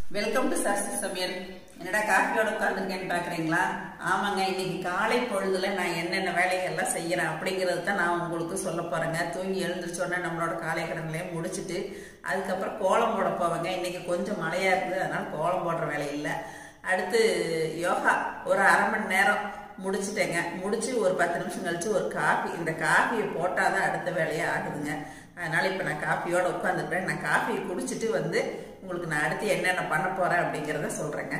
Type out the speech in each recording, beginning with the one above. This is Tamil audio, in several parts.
வெல்கம் டு சரசு சமையல் என்னடா காஃபியோட உட்காந்துருக்கேன்னு பாக்குறீங்களா ஆமாங்க இன்னைக்கு காலை பொழுதுல நான் என்னென்ன வேலைகள்லாம் செய்யறேன் அப்படிங்கறது தான் நான் உங்களுக்கு சொல்ல போறேங்க தூங்கி எழுந்திரிச்சோன்னே நம்மளோட காலை கடன்லையும் முடிச்சுட்டு அதுக்கப்புறம் கோலம் போட போவேங்க இன்னைக்கு கொஞ்சம் மழையா இருக்குது அதனால கோலம் போடுற வேலை இல்லை அடுத்து யோகா ஒரு அரை மணி நேரம் முடிச்சிட்டேங்க முடிச்சு ஒரு பத்து நிமிஷம் கழிச்சு ஒரு காஃபி இந்த காஃபியை போட்டாதான் அடுத்த வேலையே ஆகுதுங்க அதனால இப்போ நான் காஃபியோட உட்காந்துருக்கிறேன் நான் காஃபியை குடிச்சிட்டு வந்து உங்களுக்கு நான் அடுத்து என்னென்ன பண்ண போறேன் அப்படிங்கிறத சொல்றேங்க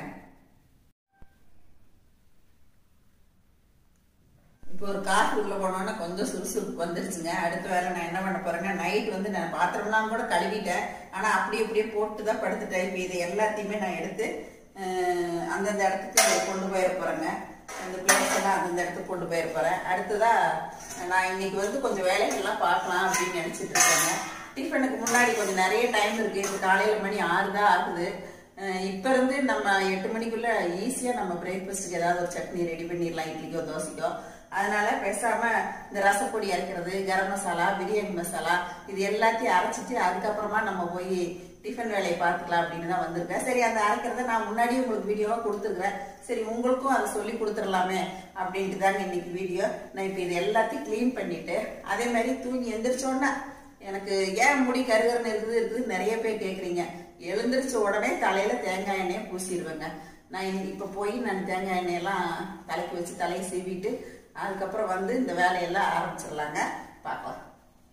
இப்போ ஒரு காஃபி உள்ள போனோன்னா கொஞ்சம் சுறுசுறுப்பு வந்துருச்சுங்க அடுத்த வேலை நான் என்ன பண்ண போறேங்க நைட் வந்து நான் பாத்திரம்லாம் கூட கழுவிட்டேன் ஆனா அப்படி அப்படியே போட்டு தான் படுத்துட்டேன் இப்போ இது எல்லாத்தையுமே நான் எடுத்து அஹ், அந்தந்த இடத்துக்கு கொண்டு போயிட போறேங்க அந்த பிளேஸ் எல்லாம் அந்தந்த இடத்துக்கு கொண்டு போயிட போறேன் அடுத்ததா நான் இன்னைக்கு வந்து கொஞ்சம் வேலைகள்லாம் பார்க்கலாம் அப்படின்னு நினைச்சிட்டு இருக்கேங்க டிஃபனுக்கு முன்னாடி கொஞ்சம் நிறைய டைம் இருக்கு இப்போ காலையில மணி ஆறு தான் ஆகுது அஹ் இப்ப இருந்து நம்ம எட்டு மணிக்குள்ள ஈஸியா நம்ம பிரேக்ஃபாஸ்ட்டுக்கு ஏதாவது ஒரு சட்னி ரெடி பண்ணிடலாம் இட்லிக்கோ தோசைக்கோ அதனால பேசாம இந்த ரசப்பொடி அரைக்கிறது கரம் மசாலா பிரியாணி மசாலா இது எல்லாத்தையும் அரைச்சிட்டு அதுக்கப்புறமா நம்ம போய் டிஃபன் வேலையை பார்த்துக்கலாம் அப்படின்னு தான் வந்திருக்கேன் சரி அந்த அரைக்கிறத நான் முன்னாடியே உங்களுக்கு வீடியோவா கொடுத்துருக்குறேன் சரி உங்களுக்கும் அதை சொல்லி கொடுத்துடலாமே அப்படின்ட்டு தாங்க இன்னைக்கு வீடியோ நான் இப்போ இது எல்லாத்தையும் க்ளீன் பண்ணிட்டு அதே மாதிரி தூங்கி எந்திரிச்சோன்னா எனக்கு ஏன் முடி கருகருன்னு இருக்குது இருக்குது நிறைய பேர் கேட்குறீங்க எழுந்திரிச்ச உடனே தலையில தேங்காய் எண்ணெயை பூசிடுவேங்க நான் இன்னைக்கு இப்போ போய் நான் தேங்காய் எண்ணெயெல்லாம் தலைக்கு வச்சு தலையை சீவிட்டு அதுக்கப்புறம் வந்து இந்த வேலையெல்லாம் ஆரம்பிச்சிடலாங்க பார்க்கலாம்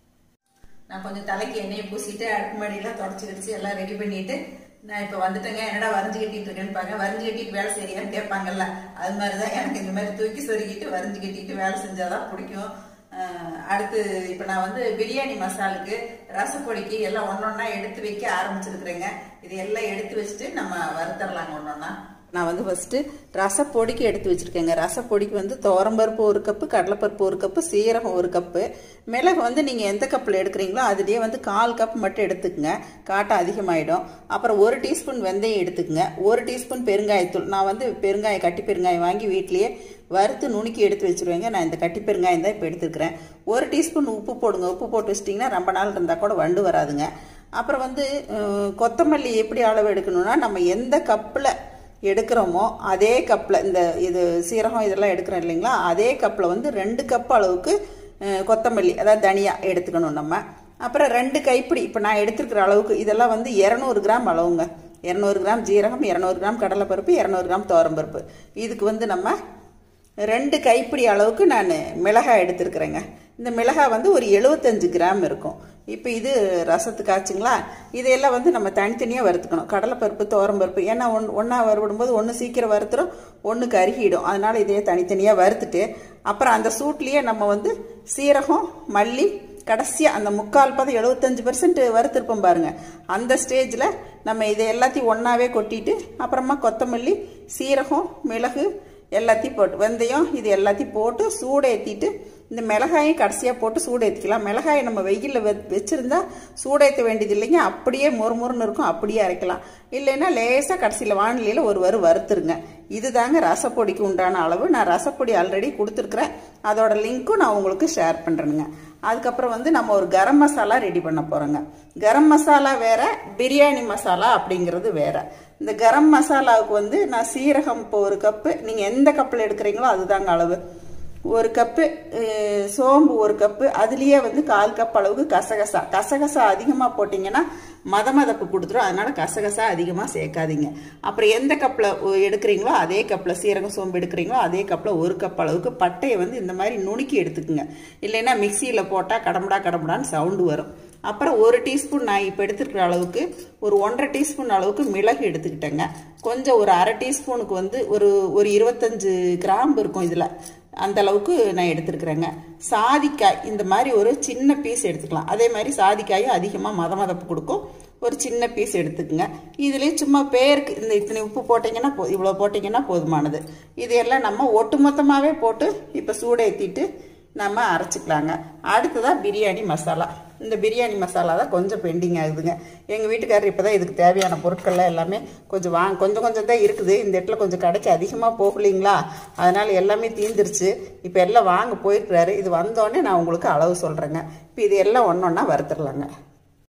நான் கொஞ்சம் தலைக்கு எண்ணெயை பூசிட்டு அடுப்பு மடியெல்லாம் தொடச்சி வச்சு எல்லாம் ரெடி பண்ணிட்டு நான் இப்போ வந்துட்டேங்க என்னடா வரைஞ்சு கட்டிட்டு இருக்கேன்னு பாருங்க வரைஞ்சு கட்டிட்டு வேலை செய்யறியான்னு கேட்பாங்கல்ல அது மாதிரி தான் எனக்கு இந்த மாதிரி தூக்கி சொருகிட்டு வரைஞ்சு கட்டிட்டு வேலை செஞ்சாதான் பிடிக்கும் அஹ் அடுத்து இப்போ நான் வந்து பிரியாணி மசாலுக்கு ரசப்பொடிக்கு எல்லாம் ஒன்றொன்னா எடுத்து வைக்க ஆரம்பிச்சிருக்கிறேங்க இது எல்லாம் எடுத்து வச்சுட்டு நம்ம வறுத்தரலாங்க ஒன்றொன்னா நான் வந்து ஃபஸ்ட்டு ரசப்பொடிக்கு எடுத்து வச்சுருக்கேங்க ரசப்பொடிக்கு வந்து துவரம்பருப்பு ஒரு கப்பு கடலைப்பருப்பு ஒரு கப்பு சீரகம் ஒரு கப்பு மிளகு வந்து நீங்கள் எந்த கப்பில் எடுக்கிறீங்களோ அதுலேயே வந்து கால் கப் மட்டும் எடுத்துக்கங்க காட்டம் அதிகமாகிடும் அப்புறம் ஒரு டீஸ்பூன் வெந்தயம் எடுத்துக்கங்க ஒரு டீஸ்பூன் பெருங்காயத்தூள் நான் வந்து பெருங்காயம் கட்டி பெருங்காயம் வாங்கி வீட்லேயே வறுத்து நுணுக்கி எடுத்து வச்சுருவேங்க நான் இந்த கட்டி பெருங்காயம் தான் இப்போ எடுத்துக்கிறேன் ஒரு டீஸ்பூன் உப்பு போடுங்க உப்பு போட்டு வச்சிட்டிங்கன்னா ரொம்ப நாள் இருந்தால் கூட வண்டு வராதுங்க அப்புறம் வந்து அஹ், கொத்தமல்லி எப்படி அளவு எடுக்கணும்னா நம்ம எந்த கப்பில் எடுக்கிறோமோ அதே கப்பில் இந்த இது சீரகம் இதெல்லாம் எடுக்கிறோம் இல்லைங்களா அதே கப்பில் வந்து ரெண்டு கப் அளவுக்கு அஹ், கொத்தமல்லி அதாவது தனியா எடுத்துக்கணும் நம்ம அப்புறம் ரெண்டு கைப்பிடி இப்போ நான் எடுத்துருக்கிற அளவுக்கு இதெல்லாம் வந்து இரநூறு கிராம் அளவுங்க இரநூறு கிராம் ஜீரகம் இரநூறு கிராம் கடலைப்பருப்பு இரநூறு கிராம் துவரம்பருப்பு இதுக்கு வந்து நம்ம ரெண்டு கைப்பிடி அளவுக்கு நான் மிளகாய் எடுத்துருக்குறேங்க இந்த மிளகாய் வந்து ஒரு எழுபத்தஞ்சு கிராம் இருக்கும் இப்போ இது ரசத்துக்கு ஆச்சுங்களா இதையெல்லாம் வந்து நம்ம தனித்தனியாக வறுத்துக்கணும் கடலைப்பருப்பு துவரம்பருப்பு ஏன்னா ஒன் ஒன்றா வறுபடும்போது ஒன்று சீக்கிரம் வறுத்துரும் ஒன்று கருகிடும் அதனால் இதையே தனித்தனியாக வறுத்துட்டு அப்புறம் அந்த சூட்லேயே நம்ம வந்து சீரகம் மல்லி கடைசியாக அந்த முக்கால் பதம் எழுபத்தஞ்சு பர்சன்ட் வறுத்திருப்போம் பாருங்க அந்த ஸ்டேஜில் நம்ம இதை எல்லாத்தையும் ஒன்றாவே கொட்டிட்டு அப்புறமா கொத்தமல்லி சீரகம் மிளகு எல்லாத்தையும் போட்டு வெந்தயம் இது எல்லாத்தையும் போட்டு சூடு ஏற்றிட்டு இந்த மிளகாயும் கடைசியாக போட்டு சூடு ஏற்றிக்கலாம் மிளகாயை நம்ம வெயிலில் வெ வச்சுருந்தா சூடேற்ற வேண்டியது இல்லைங்க அப்படியே மொறுமொறுன்னு இருக்கும் அப்படியே அரைக்கலாம் இல்லைன்னா லேசாக கடைசியில் வானிலையில் ஒரு வறு வறுத்துருங்க இது தாங்க ரசப்பொடிக்கு உண்டான அளவு நான் ரசப்பொடி ஆல்ரெடி கொடுத்துருக்குறேன் அதோட லிங்க்கும் நான் உங்களுக்கு ஷேர் பண்ணுறேனுங்க அதுக்கப்புறம் வந்து நம்ம ஒரு கரம் மசாலா ரெடி பண்ண போகிறோங்க கரம் மசாலா வேற பிரியாணி மசாலா அப்படிங்கிறது வேற இந்த கரம் மசாலாவுக்கு வந்து நான் சீரகம் இப்போ ஒரு கப்பு நீங்கள் எந்த கப்பில் எடுக்கிறீங்களோ அதுதாங்க அளவு ஒரு கப்பு அஹ், சோம்பு ஒரு கப்பு அதுலேயே வந்து கால் கப் அளவுக்கு கசகசா கசகசா அதிகமாக போட்டிங்கன்னா மத மதப்பு கொடுத்துரும் அதனால கசகசா அதிகமாக சேர்க்காதீங்க அப்புறம் எந்த கப்பில் எடுக்கிறீங்களோ அதே கப்பில் சீரகம் சோம்பு எடுக்கிறீங்களோ அதே கப்பில் ஒரு கப் அளவுக்கு பட்டையை வந்து இந்த மாதிரி நுணுக்கி எடுத்துக்குங்க இல்லைன்னா மிக்சியில் போட்டால் கடமுடா கடமுடான்னு சவுண்டு வரும் அப்புறம் ஒரு டீஸ்பூன் நான் இப்போ எடுத்துருக்கிற அளவுக்கு ஒரு ஒன்றரை டீஸ்பூன் அளவுக்கு மிளகு எடுத்துக்கிட்டேங்க கொஞ்சம் ஒரு அரை டீஸ்பூனுக்கு வந்து ஒரு ஒரு இருபத்தஞ்சு கிராம்பு இருக்கும் இதில் அந்த அளவுக்கு நான் எடுத்துருக்குறேங்க சாதிக்காய் இந்த மாதிரி ஒரு சின்ன பீஸ் எடுத்துக்கலாம் அதே மாதிரி சாதிக்காயும் அதிகமாக மத மதப்பு கொடுக்கும் ஒரு சின்ன பீஸ் எடுத்துக்கங்க இதுலேயே சும்மா பேருக்கு இந்த இத்தனை உப்பு போட்டிங்கன்னா போ இவ்வளோ போட்டிங்கன்னா போதுமானது இதையெல்லாம் நம்ம ஒட்டுமொத்தமாகவே போட்டு இப்போ சூடேற்றிட்டு நம்ம அரைச்சிக்கலாங்க அடுத்ததாக பிரியாணி மசாலா இந்த பிரியாணி மசாலா தான் கொஞ்சம் பெண்டிங் ஆகுதுங்க எங்கள் வீட்டுக்காரர் இப்போ தான் இதுக்கு தேவையான பொருட்கள்லாம் எல்லாமே கொஞ்சம் வாங்க கொஞ்சம் கொஞ்சம் தான் இருக்குது இந்த இடத்துல கொஞ்சம் கடைக்கு அதிகமாக போகலைங்களா அதனால் எல்லாமே தீந்துருச்சு இப்போ எல்லாம் வாங்க போயிருக்கிறாரு இது வந்தோடனே நான் உங்களுக்கு அளவு சொல்கிறேங்க இப்போ இது எல்லாம் ஒன்று ஒன்றா வறுத்துடலாங்க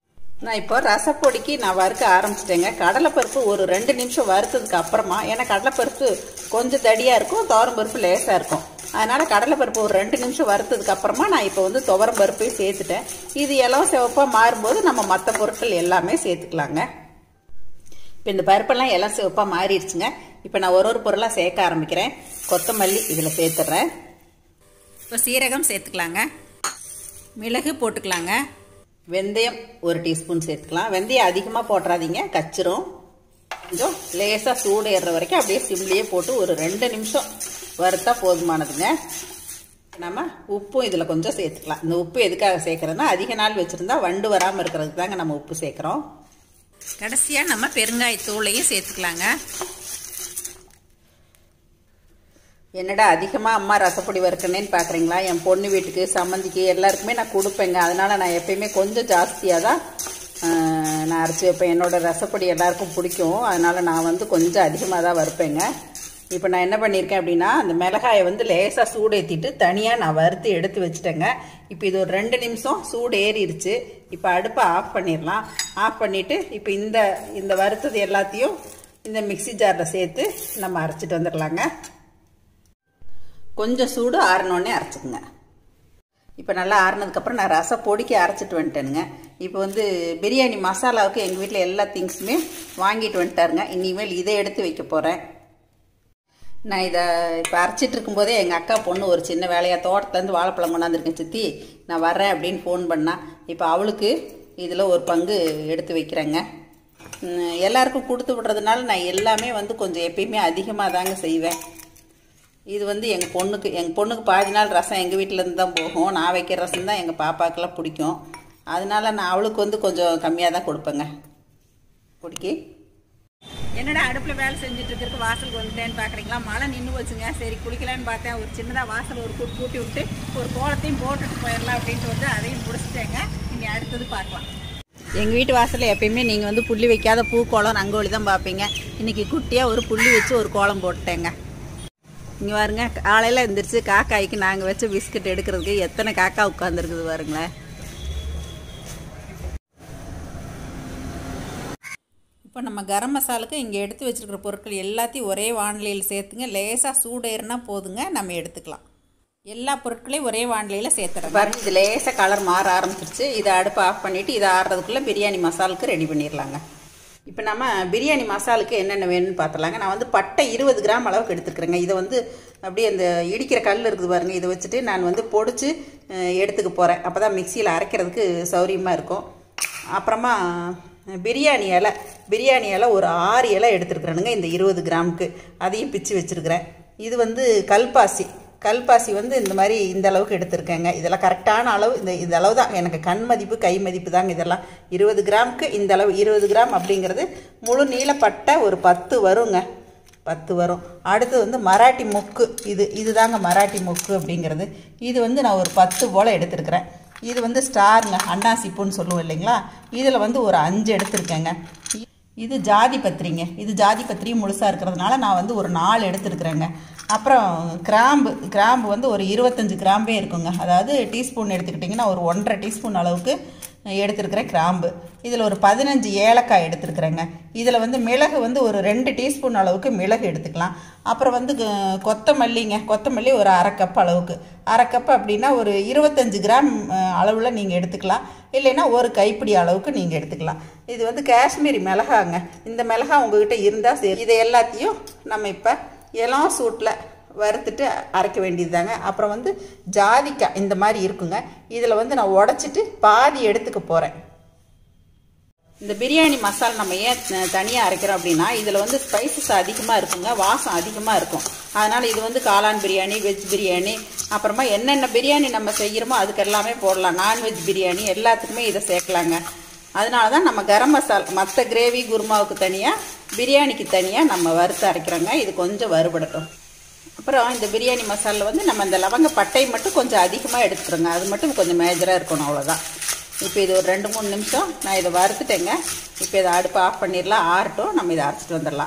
நான் இப்போ ரசப்பொடிக்கு நான் வறுக்க ஆரம்பிச்சிட்டேங்க கடலைப்பருப்பு ஒரு ரெண்டு நிமிஷம் வறுத்ததுக்கு அப்புறமா ஏன்னா கடலைப்பருப்பு கொஞ்சம் தடியாக இருக்கும் துவரம் பருப்பு லேசாக இருக்கும் அதனால் கடலைப்பருப்பு ஒரு ரெண்டு நிமிஷம் வறுத்ததுக்கு அப்புறமா நான் இப்போ வந்து துவரம் பருப்பையும் சேர்த்துட்டேன் இது இலம் சிவப்பாக மாறும்போது நம்ம மற்ற பொருட்கள் எல்லாமே சேர்த்துக்கலாங்க இப்போ இந்த பருப்பெல்லாம் எல்லாம் சிவப்பாக மாறிடுச்சுங்க இப்போ நான் ஒரு ஒரு பொருளாக சேர்க்க ஆரம்பிக்கிறேன் கொத்தமல்லி இதில் சேர்த்துட்றேன் இப்போ சீரகம் சேர்த்துக்கலாங்க மிளகு போட்டுக்கலாங்க வெந்தயம் ஒரு டீஸ்பூன் சேர்த்துக்கலாம் வெந்தயம் அதிகமாக போட்டுறாதீங்க கச்சிரும் கொஞ்சம் லேசாக சூடு ஏறுற வரைக்கும் அப்படியே சிம்லேயே போட்டு ஒரு ரெண்டு நிமிஷம் வறுத்தா போதுமானதுங்க நம்ம உப்பும் இதில் கொஞ்சம் சேர்த்துக்கலாம் இந்த உப்பு எதுக்காக சேர்க்குறதுனா அதிக நாள் வச்சுருந்தா வண்டு வராமல் இருக்கிறதுக்கு தாங்க நம்ம உப்பு சேர்க்குறோம் கடைசியாக நம்ம பெருங்காயத்தூளையும் சேர்த்துக்கலாங்க என்னடா அதிகமாக அம்மா ரசப்பொடி வறுக்கணேன்னு பார்க்குறீங்களா என் பொண்ணு வீட்டுக்கு சம்மந்திக்கு எல்லாருக்குமே நான் கொடுப்பேங்க அதனால் நான் எப்பயுமே கொஞ்சம் ஜாஸ்தியாக தான் நான் அரைச்சி வைப்பேன் என்னோட ரசப்பொடி எல்லாருக்கும் பிடிக்கும் அதனால் நான் வந்து கொஞ்சம் அதிகமாக தான் வறுப்பேங்க இப்போ நான் என்ன பண்ணியிருக்கேன் அப்படின்னா அந்த மிளகாயை வந்து லேசாக சூடு ஏற்றிட்டு தனியாக நான் வறுத்து எடுத்து வச்சுட்டேங்க இப்போ இது ஒரு ரெண்டு நிமிஷம் சூடு ஏறிடுச்சு இப்போ அடுப்பை ஆஃப் பண்ணிடலாம் ஆஃப் பண்ணிவிட்டு இப்போ இந்த இந்த வறுத்தது எல்லாத்தையும் இந்த மிக்சி ஜாரில் சேர்த்து நம்ம அரைச்சிட்டு வந்துடலாங்க கொஞ்சம் சூடு ஆறினோடனே அரைச்சிக்கோங்க இப்போ நல்லா ஆறினதுக்கப்புறம் நான் ரசம் பொடிக்கு அரைச்சிட்டு வந்துட்டேனுங்க இப்போ வந்து பிரியாணி மசாலாவுக்கு எங்கள் வீட்டில் எல்லா திங்ஸுமே வாங்கிட்டு வந்துட்டாருங்க இனிமேல் இதை எடுத்து வைக்க போகிறேன் நான் இதை இப்போ அரைச்சிட்டு இருக்கும்போதே எங்கள் அக்கா பொண்ணு ஒரு சின்ன வேலையாக தோட்டத்துலேருந்து வாழைப்பழம் கொண்டாந்துருக்கேன் சித்தி நான் வரேன் அப்படின்னு ஃபோன் பண்ணா இப்போ அவளுக்கு இதில் ஒரு பங்கு எடுத்து வைக்கிறேங்க எல்லாருக்கும் கொடுத்து விடுறதுனால நான் எல்லாமே வந்து கொஞ்சம் எப்பயுமே அதிகமாக தாங்க செய்வேன் இது வந்து எங்கள் பொண்ணுக்கு எங்கள் பொண்ணுக்கு பாதி நாள் ரசம் எங்கள் வீட்டிலேருந்து தான் போகும் நான் வைக்கிற ரசம் தான் எங்கள் பாப்பாக்கெல்லாம் பிடிக்கும் அதனால நான் அவளுக்கு வந்து கொஞ்சம் கம்மியாக தான் கொடுப்பேங்க பிடிக்கி என்னடா அடுப்பில் வேலை செஞ்சுட்டு இருக்கிறதுக்கு வாசலுக்கு வந்துட்டேன்னு பார்க்குறீங்களா மழை நின்று வச்சுங்க சரி குளிக்கலான்னு பார்த்தேன் ஒரு சின்னதாக வாசல் ஒரு கூட்டு கூட்டி விட்டு ஒரு கோலத்தையும் போட்டுட்டு போயிடலாம் அப்படின்ட்டு வந்து அதையும் முடிச்சிட்டேங்க இனி அடுத்தது பார்க்கலாம் எங்கள் வீட்டு வாசலில் எப்பயுமே நீங்கள் வந்து புள்ளி வைக்காத பூ கோலம் ரங்கோலி தான் பார்ப்பீங்க இன்றைக்கி குட்டியாக ஒரு புள்ளி வச்சு ஒரு கோலம் போட்டுட்டேங்க இங்கே பாருங்க காலையில் எழுந்திரிச்சு காக்காய்க்கு நாங்கள் வச்ச பிஸ்கட் எடுக்கிறதுக்கு எத்தனை காக்கா உட்காந்துருக்குது பாருங்களேன் இப்போ நம்ம கரம் மசாலுக்கு இங்கே எடுத்து வச்சுருக்கிற பொருட்கள் எல்லாத்தையும் ஒரே வானிலையில் சேர்த்துங்க லேசாக சூடேறினா போதுங்க நம்ம எடுத்துக்கலாம் எல்லா பொருட்களையும் ஒரே வானிலையில் சேர்த்துறேன் பாருங்க இது லேசாக கலர் மாற ஆரம்பிச்சிருச்சு இதை அடுப்பு ஆஃப் பண்ணிவிட்டு இதை ஆடுறதுக்குள்ளே பிரியாணி மசாலுக்கு ரெடி பண்ணிடலாங்க இப்போ நம்ம பிரியாணி மசாலுக்கு என்னென்ன வேணும்னு பார்த்துலாங்க நான் வந்து பட்டை இருபது கிராம் அளவுக்கு எடுத்துக்கிறேங்க இதை வந்து அப்படியே அந்த இடிக்கிற கல் இருக்குது பாருங்கள் இதை வச்சுட்டு நான் வந்து பொடிச்சு எடுத்துக்க போகிறேன் அப்போ தான் மிக்சியில் அரைக்கிறதுக்கு சௌரியமாக இருக்கும் அப்புறமா பிரியாணி இலை பிரியாணி இலை ஒரு ஆறு இலை எடுத்துருக்குறேனுங்க இந்த இருபது கிராமுக்கு அதையும் பிச்சு வச்சுருக்கிறேன் இது வந்து கல்பாசி கல்பாசி வந்து இந்த மாதிரி இந்த அளவுக்கு எடுத்திருக்கேங்க இதெல்லாம் கரெக்டான அளவு இந்த இந்த அளவு தான் எனக்கு கண் மதிப்பு கை மதிப்பு தாங்க இதெல்லாம் இருபது கிராமுக்கு இந்த அளவு இருபது கிராம் அப்படிங்கிறது முழு நீளப்பட்ட ஒரு பத்து வருங்க பத்து வரும் அடுத்து வந்து மராட்டி மொக்கு இது இது தாங்க மராட்டி மொக்கு அப்படிங்கிறது இது வந்து நான் ஒரு பத்து போல் எடுத்திருக்கிறேன் இது வந்து ஸ்டாருங்க அன்னாசிப்பூன்னு சொல்லுவோம் இல்லைங்களா இதில் வந்து ஒரு அஞ்சு எடுத்திருக்கேங்க இது ஜாதி பத்திரிங்க இது ஜாதி பத்திரி முழுசாக இருக்கிறதுனால நான் வந்து ஒரு நாலு எடுத்துருக்குறேங்க அப்புறம் கிராம்பு கிராம்பு வந்து ஒரு இருபத்தஞ்சி கிராம்பே இருக்குங்க அதாவது டீஸ்பூன் எடுத்துக்கிட்டிங்கன்னா ஒரு ஒன்றரை டீஸ்பூன் அளவுக்கு எடுத்துருக்கிறேன் கிராம்பு இதில் ஒரு பதினஞ்சு ஏலக்காய் எடுத்துருக்குறேங்க இதில் வந்து மிளகு வந்து ஒரு ரெண்டு டீஸ்பூன் அளவுக்கு மிளகு எடுத்துக்கலாம் அப்புறம் வந்து கொத்தமல்லிங்க கொத்தமல்லி ஒரு அரை கப் அளவுக்கு அரை கப் அப்படின்னா ஒரு இருபத்தஞ்சு கிராம் அளவில் நீங்கள் எடுத்துக்கலாம் இல்லைன்னா ஒரு கைப்பிடி அளவுக்கு நீங்கள் எடுத்துக்கலாம் இது வந்து காஷ்மீரி மிளகாங்க இந்த மிளகா உங்ககிட்ட இருந்தால் சரி இதை எல்லாத்தையும் நம்ம இப்போ இளம் சூட்டில் வறுத்துட்டு அரைக்க வேண்டியது தாங்க அப்புறம் வந்து ஜாதிக்காய் இந்த மாதிரி இருக்குங்க இதில் வந்து நான் உடச்சிட்டு பாதி எடுத்துக்க போகிறேன் இந்த பிரியாணி மசாலா நம்ம ஏன் தனியாக அரைக்கிறோம் அப்படின்னா இதில் வந்து ஸ்பைசஸ் அதிகமாக இருக்குங்க வாசம் அதிகமாக இருக்கும் அதனால் இது வந்து காளான் பிரியாணி வெஜ் பிரியாணி அப்புறமா என்னென்ன பிரியாணி நம்ம செய்கிறோமோ அதுக்கு எல்லாமே போடலாம் நான்வெஜ் பிரியாணி எல்லாத்துக்குமே இதை சேர்க்கலாங்க அதனால தான் நம்ம கரம் மசாலா மற்ற கிரேவி குருமாவுக்கு தனியாக பிரியாணிக்கு தனியாக நம்ம வறுத்து அரைக்கிறோங்க இது கொஞ்சம் வறுபடட்டும் அப்புறம் இந்த பிரியாணி மசாலில் வந்து நம்ம இந்த லவங்க பட்டை மட்டும் கொஞ்சம் அதிகமாக எடுத்துக்கிறோங்க அது மட்டும் கொஞ்சம் மேஜராக இருக்கணும் அவ்வளோதான் இப்போ இது ஒரு ரெண்டு மூணு நிமிஷம் நான் இதை வறுத்துட்டேங்க இப்போ இதை அடுப்பு ஆஃப் பண்ணிடலாம் ஆறட்டும் நம்ம இதை அரைச்சிட்டு வந்துடலாம்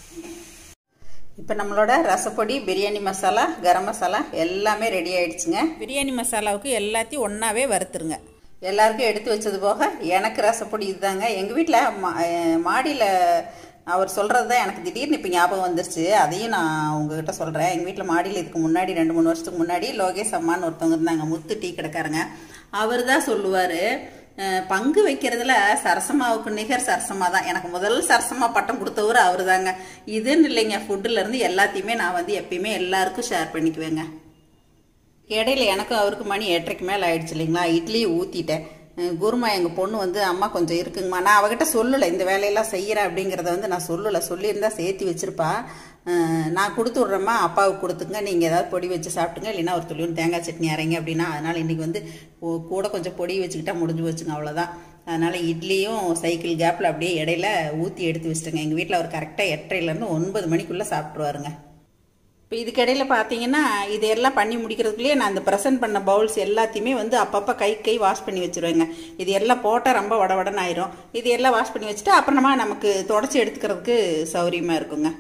இப்போ நம்மளோட ரசப்பொடி பிரியாணி மசாலா கரம் மசாலா எல்லாமே ரெடி ஆயிடுச்சுங்க பிரியாணி மசாலாவுக்கு எல்லாத்தையும் ஒன்றாவே வறுத்துருங்க எல்லாருக்கும் எடுத்து வச்சது போக எனக்கு ரசப்பொடி இதுதாங்க எங்கள் வீட்டில் மாடியில் அவர் சொல்கிறது தான் எனக்கு திடீர்னு இப்போ ஞாபகம் வந்துருச்சு அதையும் நான் உங்ககிட்ட சொல்கிறேன் எங்கள் வீட்டில் மாடியில் இதுக்கு முன்னாடி ரெண்டு மூணு வருஷத்துக்கு முன்னாடி லோகேஷ் அம்மான்னு ஒருத்தவங்க இருந்தாங்க முத்து டீ கடைக்காரங்க அவர் தான் சொல்லுவார் பங்கு வைக்கிறதுல சரசமாவுக்கு நிகர் சரசமா தான் எனக்கு முதல் சரசமா பட்டம் கொடுத்தவர் அவர் தாங்க இதுன்னு இல்லைங்க ஃபுட்டுல இருந்து எல்லாத்தையுமே நான் வந்து எப்பயுமே எல்லாருக்கும் ஷேர் பண்ணிக்குவேங்க இடையில எனக்கும் அவருக்கு மணி எட்டரைக்கு மேலே ஆயிடுச்சு இல்லைங்களா இட்லியை ஊற்றிட்டேன் குருமா எங்கள் பொண்ணு வந்து அம்மா கொஞ்சம் இருக்குங்கம்மா நான் அவகிட்ட சொல்லலை இந்த வேலையெல்லாம் செய்கிறேன் அப்படிங்கிறத வந்து நான் சொல்லலை சொல்லியிருந்தா சேர்த்து வச்சிருப்பா அஹ் நான் கொடுத்து விட்றேம்மா அப்பாவுக்கு கொடுத்துங்க நீங்கள் ஏதாவது பொடி வச்சு சாப்பிட்டுங்க இல்லைன்னா ஒரு துளியும் தேங்காய் சட்னி அரைங்க அப்படின்னா அதனால் இன்றைக்கி வந்து ஒ- கூட கொஞ்சம் பொடி வச்சுக்கிட்டா முடிஞ்சு வச்சுங்க அவ்வளோதான் அதனால் இட்லியும் சைக்கிள் கேப்பில் அப்படியே இடையில ஊற்றி எடுத்து வச்சுட்டேங்க எங்கள் வீட்டில் அவர் கரெக்டாக எட்டரைலேருந்து ஒன்பது மணிக்குள்ளே சாப்பிட்ருவாருங்க இப்போ இதுக்கிடையில் பார்த்தீங்கன்னா இதெல்லாம் பண்ணி முடிக்கிறதுக்குள்ளேயே நான் அந்த ப்ரெசென்ட் பண்ண பவுல்ஸ் எல்லாத்தையுமே வந்து அப்பப்போ கை கை வாஷ் பண்ணி வச்சுருவேங்க இது எல்லாம் போட்டால் ரொம்ப வடவடன்னு ஆயிரும் இது எல்லாம் வாஷ் பண்ணி வச்சுட்டு அப்புறமா நமக்கு தொடச்சி எடுத்துக்கிறதுக்கு சௌரியமாக இருக்குங்க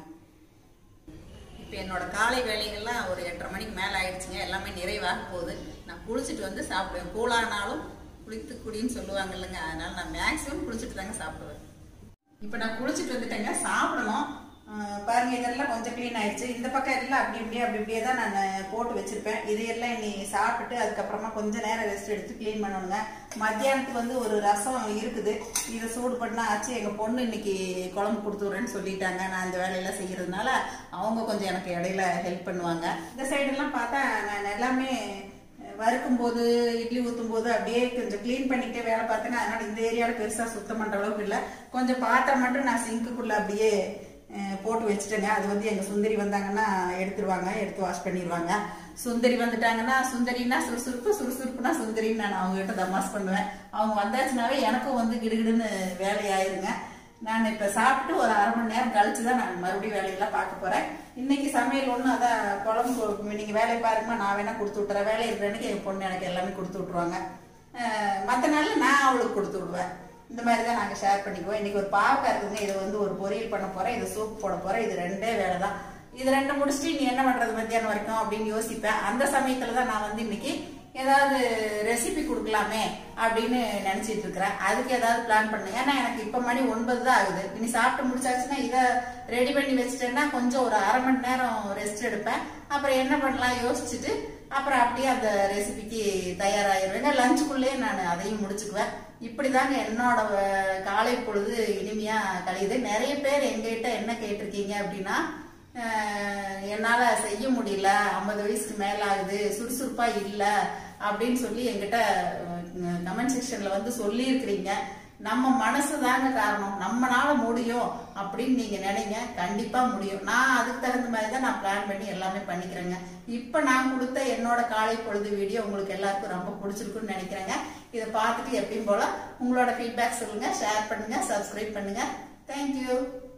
இப்போ என்னோட காலை வேலைகள்லாம் ஒரு எட்டரை மணிக்கு மேலே ஆயிடுச்சுங்க எல்லாமே நிறைவாக போகுது நான் குளிச்சுட்டு வந்து சாப்பிடுவேன் கூழானாலும் குளித்து குடின்னு சொல்லுவாங்க இல்லைங்க அதனால நான் மேக்ஸிமம் குளிச்சுட்டு தாங்க சாப்பிடுவேன் இப்போ நான் குளிச்சுட்டு வந்துட்டேங்க சாப்பிடணும் அஹ் பாருங்க இதெல்லாம் கொஞ்சம் க்ளீன் ஆயிடுச்சு இந்த பக்கம் எல்லாம் அப்படி இப்படியே அப்படி இப்படியே தான் நான் போட்டு வச்சிருப்பேன் இதையெல்லாம் இனி சாப்பிட்டுட்டு அதுக்கப்புறமா கொஞ்ச நேரம் ரெஸ்ட் எடுத்து க்ளீன் பண்ணணுங்க மத்தியானத்துக்கு வந்து ஒரு ரசம் இருக்குது இதை சூடு பண்ணா ஆச்சு எங்க பொண்ணு இன்னைக்கு குழம்பு கொடுத்து விட்றேன்னு சொல்லிட்டாங்க நான் இந்த வேலையெல்லாம் செய்யறதுனால அவங்க கொஞ்சம் எனக்கு இடையில ஹெல்ப் பண்ணுவாங்க இந்த சைடெல்லாம் பார்த்தா நான் எல்லாமே வறுக்கும் போது இட்லி ஊற்றும் போது அப்படியே கொஞ்சம் க்ளீன் பண்ணிக்கிட்டே வேலை பார்த்தேன்னா அதனால இந்த ஏரியாவில் பெருசாக சுத்தம் பண்ணுற அளவுக்கு இல்லை கொஞ்சம் பாத்திரம் மட்டும் நான் சிங்க்குக்குள்ளே அப்படியே அஹ், போட்டு வச்சுட்டேங்க அது வந்து எங்கள் சுந்தரி வந்தாங்கன்னா எடுத்துருவாங்க எடுத்து வாஷ் பண்ணிடுவாங்க சுந்தரி வந்துட்டாங்கன்னா சுந்தரின்னா சுறுசுறுப்பு சுறுசுறுப்புனா சுந்தரின்னு நான் அவங்ககிட்ட தமாஸ் பண்ணுவேன் அவங்க வந்தாச்சுனாவே எனக்கும் வந்து கிடுகிடுன்னு வேலையாயிருங்க நான் இப்போ சாப்பிட்டு ஒரு அரை மணி நேரம் கழிச்சு தான் நான் மறுபடியும் வேலையெல்லாம் பார்க்க போகிறேன் இன்னைக்கு சமையல் ஒன்றும் அதான் குழம்பு நீங்கள் வேலையை பாருங்கம்மா நான் வேணா கொடுத்து விட்டுறேன் வேலை இருக்கிறனுக்கு என் பொண்ணு எனக்கு எல்லாமே கொடுத்து விட்ருவாங்க மற்ற நாளில் நான் அவளுக்கு கொடுத்து விடுவேன் இந்த மாதிரி தான் நாங்கள் ஷேர் பண்ணிக்குவோம் இன்னைக்கு ஒரு பாவக்காய் இருக்குதுங்க இதை வந்து ஒரு பொரியல் பண்ண போகிறேன் இதை சூப் போட போகிறேன் இது ரெண்டே வேலை தான் இது ரெண்டு முடிச்சுட்டு நீ என்ன பண்ணுறது மத்தியானம் வரைக்கும் அப்படின்னு யோசிப்பேன் அந்த சமயத்தில் தான் நான் வந்து இன்னைக்கு ஏதாவது ரெசிபி கொடுக்கலாமே அப்படின்னு நினைச்சிட்டு இருக்கிறேன் அதுக்கு ஏதாவது பிளான் பண்ணேன் ஏன்னா எனக்கு இப்ப மணி ஒன்பது தான் ஆகுது இனி சாப்பிட்டு முடிச்சாச்சுன்னா இதை ரெடி பண்ணி வச்சுட்டேன்னா கொஞ்சம் ஒரு அரை மணி நேரம் ரெஸ்ட் எடுப்பேன் அப்புறம் என்ன பண்ணலாம் யோசிச்சுட்டு அப்புறம் அப்படியே அந்த ரெசிபிக்கு தயாராகிடுவேங்க லஞ்சுக்குள்ளேயே நான் அதையும் முடிச்சுக்குவேன் இப்படிதாங்க என்னோட அஹ், காலை பொழுது இனிமையா கழியுது நிறைய பேர் எங்ககிட்ட என்ன கேட்டிருக்கீங்க அப்படின்னா அஹ் என்னால செய்ய முடியல ஐம்பது வயசுக்கு மேல ஆகுது சுறுசுறுப்பா இல்ல அப்படின்னு சொல்லி என்கிட்ட கமெண்ட் செக்ஷன்ல வந்து சொல்லி இருக்கிறீங்க நம்ம மனசு தாங்க காரணம் நம்மனால முடியும் அப்படின்னு நீங்க நினைங்க கண்டிப்பா முடியும் நான் அதுக்கு தகுந்த மாதிரி தான் நான் பிளான் பண்ணி எல்லாமே பண்ணிக்கிறேங்க இப்ப நான் கொடுத்த என்னோட காலை பொழுது வீடியோ உங்களுக்கு எல்லாருக்கும் ரொம்ப பிடிச்சிருக்குன்னு நினைக்கிறேங்க இதை பார்த்துட்டு எப்பயும் போல உங்களோட ஃபீட்பேக் சொல்லுங்க ஷேர் பண்ணுங்க சப்ஸ்கிரைப் பண்ணுங்க தேங்க்யூ